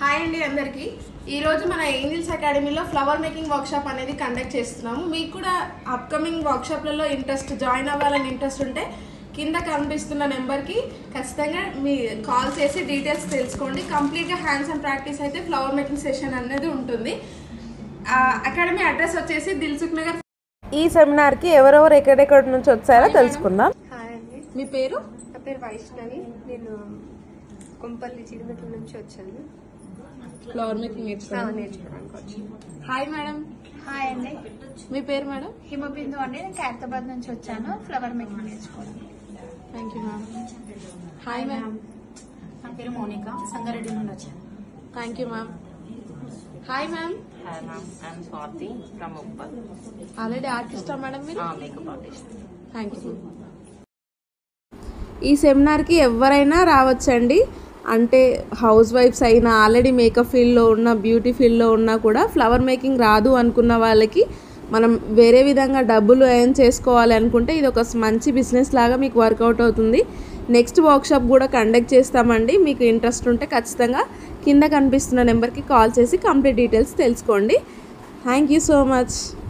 Hi అండి అందరికీ ఈరోజు మన ఏంజిల్స్ అకాడమీలో ఫ్లవర్ మేకింగ్ వర్క్షాప్ అనేది కండక్ట్ చేస్తున్నాము మీకు కూడా అప్కమింగ్ వర్క్షాప్లలో ఇంట్రెస్ట్ జాయిన్ అవ్వాలని ఇంట్రెస్ట్ ఉంటే కింద కనిపిస్తున్న నెంబర్కి ఖచ్చితంగా మీ కాల్ చేసి డీటెయిల్స్ తెలుసుకోండి కంప్లీట్గా హ్యాండ్స్ అండ్ ప్రాక్టీస్ అయితే ఫ్లవర్ మేకింగ్ సెషన్ అనేది ఉంటుంది అకాడమీ అడ్రస్ వచ్చేసి దిల్సుఖ్ నగర్ ఈ సెమినార్కి ఎవరెవరు ఎక్కడెక్కడ నుంచి వచ్చారో తెలుసుకుందాం హాయ్ అండి మీ పేరు నా పేరు వైష్ణవి నేను కొంపల్లి చిరుమట్ల నుంచి వచ్చాను ఫ్లవర్ మేకింగ్ ఆ, నేర్చుకోవడానికి వచ్చాను హాయ్ మేడం హాయ్ అండి మీ పేరు మేడం హిమబిందు అండి నేను ఖైరతాబాద్ నుంచి వచ్చాను ఫ్లవర్ మేకింగ్ నేర్చుకోవడం thank you ma'am hi ma'am నా పేరు మోనిక సంగారెడ్డి నుండి వచ్చాను thank you ma'am hi ma'am Hi ma'am, I'm Swati from Uppal. Already ఆర్టిస్టా మేడం మీరు Uh, makeup artist. Thank you ఈ సెమినార్కి ఎవరైనా రావచ్చండి అంటే హౌస్ వైఫ్స్ అయినా ఆల్రెడీ మేకప్ ఫీల్డ్లో ఉన్న బ్యూటీ ఫీల్డ్లో ఉన్నా కూడా ఫ్లవర్ మేకింగ్ రాదు అనుకున్న వాళ్ళకి మనం వేరే విధంగా డబ్బులు ఎర్న్ చేసుకోవాలి అనుకుంటే ఇది ఒక మంచి బిజినెస్ లాగా మీకు వర్కౌట్ అవుతుంది నెక్స్ట్ వర్క్షాప్ కూడా కండక్ట్ చేస్తామండి మీకు ఇంట్రెస్ట్ ఉంటే ఖచ్చితంగా కింద కనిపిస్తున్న నెంబర్కి కాల్ చేసి కంప్లీట్ డీటెయిల్స్ తెలుసుకోండి థ్యాంక్ యూ సో మచ్